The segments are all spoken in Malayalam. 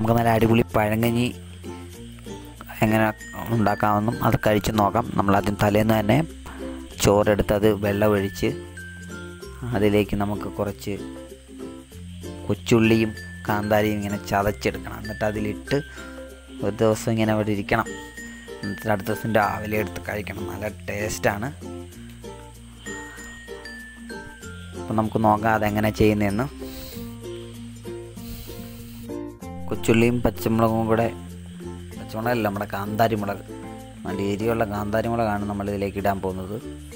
നമുക്ക് നല്ല അടിപൊളി പഴങ്കഞ്ഞി എങ്ങനെ ഉണ്ടാക്കാമെന്നും അത് കഴിച്ച് നോക്കാം നമ്മളാദ്യം തലേന്ന് തന്നെ ചോറെടുത്ത് അത് വെള്ളമൊഴിച്ച് അതിലേക്ക് നമുക്ക് കുറച്ച് കൊച്ചുള്ളിയും കാന്താരിയും ഇങ്ങനെ ചതച്ചെടുക്കണം എന്നിട്ട് അതിലിട്ട് ഒരു ദിവസം ഇങ്ങനെ അവിടെ ഇരിക്കണം എന്നിട്ട് അടുത്ത ദിവസം രാവിലെ എടുത്ത് കഴിക്കണം നല്ല ടേസ്റ്റാണ് അപ്പം നമുക്ക് നോക്കാം അതെങ്ങനെ ചെയ്യുന്നതെന്ന് കൊച്ചുള്ളിയും പച്ചമുളകും കൂടെ പച്ചമുളകല്ല നമ്മുടെ കാന്താരി മുളക് നല്ല എരിയുള്ള കാന്താരി മുളകാണ് നമ്മൾ ഇതിലേക്ക് ഇടാൻ പോകുന്നത്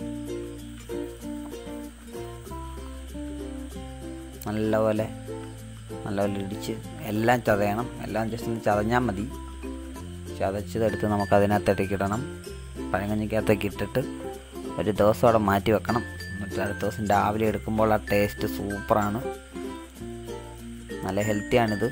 നല്ലപോലെ നല്ലപോലെ ഇടിച്ച് എല്ലാം ചതയണം എല്ലാം ജസ്റ്റ് ഒന്ന് ചതഞ്ഞാൽ മതി ചതച്ചതെടുത്ത് നമുക്ക് അതിനകത്തേക്ക് ഇടണം പഴങ്കഞ്ഞിക്കകത്തേക്ക് ഇട്ടിട്ട് ഒരു ദിവസം അവിടെ മാറ്റി വെക്കണം എന്നിട്ട് അടുത്ത ദിവസം രാവിലെ എടുക്കുമ്പോൾ ആ ടേസ്റ്റ് സൂപ്പറാണ് നല്ല ഹെൽത്തിയാണിത്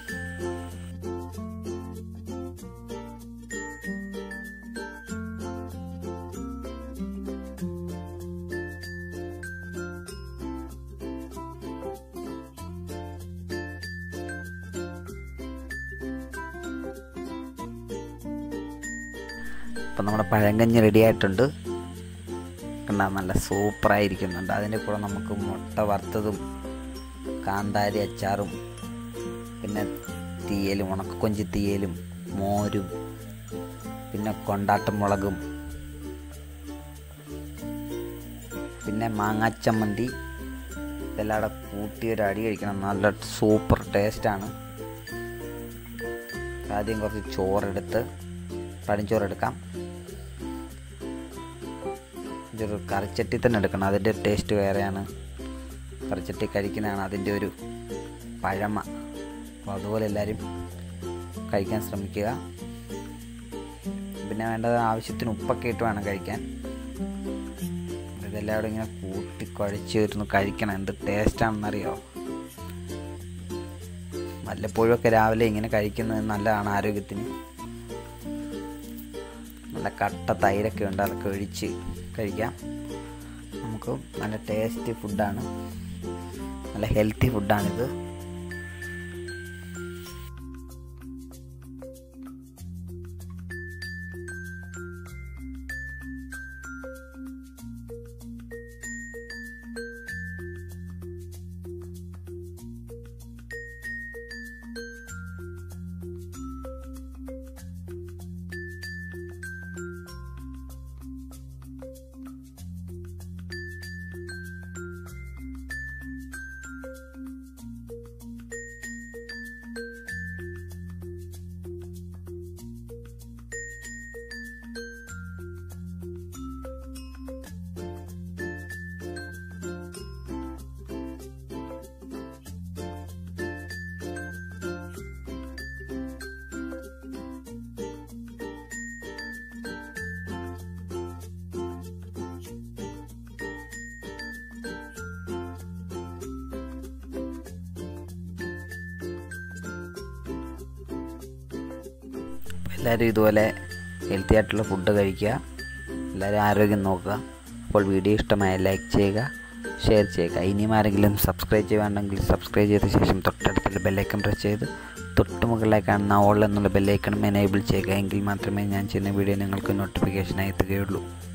ഇപ്പം നമ്മുടെ പഴങ്കഞ്ഞി റെഡി ആയിട്ടുണ്ട് കണ്ടാ നല്ല സൂപ്പറായിരിക്കുന്നുണ്ട് അതിൻ്റെ കൂടെ നമുക്ക് മുട്ട വറുത്തതും കാന്താരി അച്ചാറും പിന്നെ തീയലും ഉണക്കക്കൊഞ്ചി തീയലും മോരും പിന്നെ കൊണ്ടാട്ടം മുളകും പിന്നെ മാങ്ങാച്ചമ്മന്തി ഇതെല്ലാം കൂടെ കൂട്ടി ഒരു അടി കഴിക്കണം നല്ല സൂപ്പർ ടേസ്റ്റാണ് ആദ്യം കുറച്ച് ചോറെടുത്ത് പഴഞ്ചോറെടുക്കാം ഇതൊരു കറിച്ചട്ടി തന്നെ എടുക്കണം അതിൻ്റെ ടേസ്റ്റ് വേറെയാണ് കറിച്ചട്ടി കഴിക്കുന്നതാണ് അതിൻ്റെ ഒരു പഴമ അപ്പോൾ അതുപോലെ എല്ലാവരും കഴിക്കാൻ ശ്രമിക്കുക പിന്നെ വേണ്ടത് ആവശ്യത്തിന് ഉപ്പൊക്കെ ഇട്ട് വേണം കഴിക്കാൻ ഇതെല്ലാം കൂടെ ഇങ്ങനെ കൂട്ടി കുഴച്ച് ഇരുന്ന് കഴിക്കണം എന്ത് ടേസ്റ്റാണെന്നറിയോ വല്ലപ്പോഴും ഒക്കെ രാവിലെ ഇങ്ങനെ കഴിക്കുന്നത് നല്ലതാണ് ആരോഗ്യത്തിന് നല്ല കട്ട തൈരൊക്കെ ഉണ്ട് അതൊക്കെ ഒഴിച്ച് കഴിക്കാം നമുക്ക് നല്ല ടേസ്റ്റി ഫുഡാണ് നല്ല ഹെൽത്തി ഫുഡാണിത് എല്ലാവരും ഇതുപോലെ ഹെൽത്തി ആയിട്ടുള്ള ഫുഡ് കഴിക്കുക എല്ലാവരും ആരോഗ്യം നോക്കുക അപ്പോൾ വീഡിയോ ഇഷ്ടമായ ലൈക്ക് ചെയ്യുക ഷെയർ ചെയ്യുക ഇനിയും ആരെങ്കിലും സബ്സ്ക്രൈബ് ചെയ്യുകയാണെങ്കിൽ സബ്സ്ക്രൈബ് ചെയ്ത ശേഷം തൊട്ടടുത്തുള്ള ബെല്ലൈക്കൺ പ്രസ് ചെയ്ത് തൊട്ട് മുകളിലായി കാണുന്ന ഓൾ എന്നുള്ള ബെല്ലൈക്കണും എനേബിൾ ചെയ്യുക എങ്കിൽ മാത്രമേ ഞാൻ ചെയ്യുന്ന വീഡിയോ നിങ്ങൾക്ക് നോട്ടിഫിക്കേഷനായി എത്തുകയുള്ളൂ